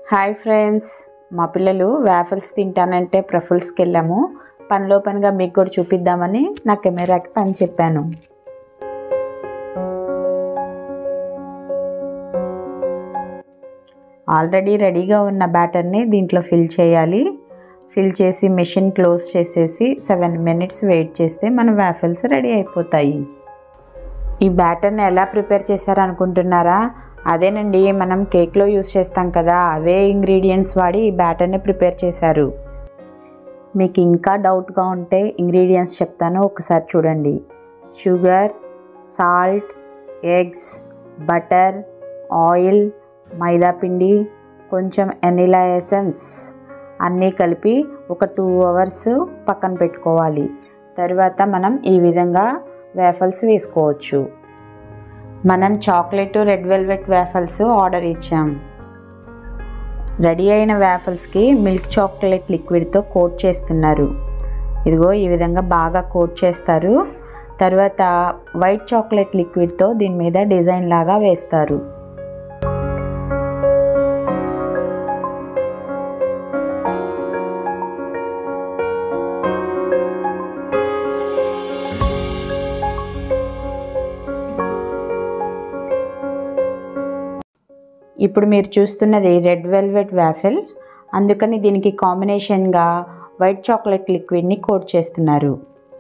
hi friends మా పిల్లలు waffles తింటానంటే ప్రఫుల్స్కి వెళ్ళాము పనిలో పనిగా మీకు కూడా చూపిద్దామని నా కెమెరాకి పని చెప్పాను ఆల్రెడీ రెడీగా ఉన్న బ్యాటర్ని దీంట్లో ఫిల్ చేయాలి ఫిల్ చేసి మెషిన్ క్లోజ్ చేసేసి సెవెన్ మినిట్స్ వెయిట్ చేస్తే మన వేఫల్స్ రెడీ అయిపోతాయి ఈ బ్యాటర్ని ఎలా ప్రిపేర్ చేశారనుకుంటున్నారా అదేనండి మనం కేక్లో యూస్ చేస్తాం కదా అవే ఇంగ్రీడియంట్స్ వాడి ఈ బ్యాటర్ని ప్రిపేర్ చేశారు మీకు ఇంకా డౌట్గా ఉంటే ఇంగ్రీడియంట్స్ చెప్తాను ఒకసారి చూడండి sugar salt eggs butter oil మైదా పిండి కొంచెం ఎనిలా ఎసెన్స్ అన్నీ కలిపి ఒక టూ అవర్స్ పక్కన పెట్టుకోవాలి తర్వాత మనం ఈ విధంగా వేఫల్స్ వేసుకోవచ్చు మనం chocolate red velvet waffles order ఇచ్చాం రెడీ అయిన వేఫల్స్కి మిల్క్ చాక్లెట్ లిక్విడ్తో కోట్ చేస్తున్నారు ఇదిగో ఈ విధంగా బాగా కోట్ చేస్తారు తర్వాత వైట్ చాక్లెట్ లిక్విడ్తో దీని మీద డిజైన్ లాగా వేస్తారు ఇప్పుడు మీరు చూస్తున్నది రెడ్ వెల్వెట్ వ్యాఫెల్ అందుకని దీనికి కాంబినేషన్గా వైట్ చాక్లెట్ లిక్విడ్ని కోట్ చేస్తున్నారు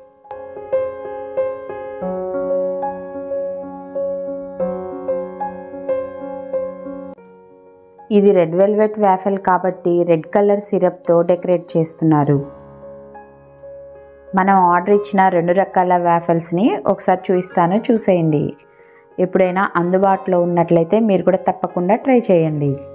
ఇది రెడ్ వెల్వెట్ వ్యాఫెల్ కాబట్టి రెడ్ కలర్ సిరప్తో డెకరేట్ చేస్తున్నారు మనం ఆర్డర్ ఇచ్చిన రెండు రకాల వ్యాఫెల్స్ని ఒకసారి చూపిస్తాను చూసేయండి ఎప్పుడైనా అందుబాటులో ఉన్నట్లయితే మీరు కూడా తప్పకుండా ట్రై చేయండి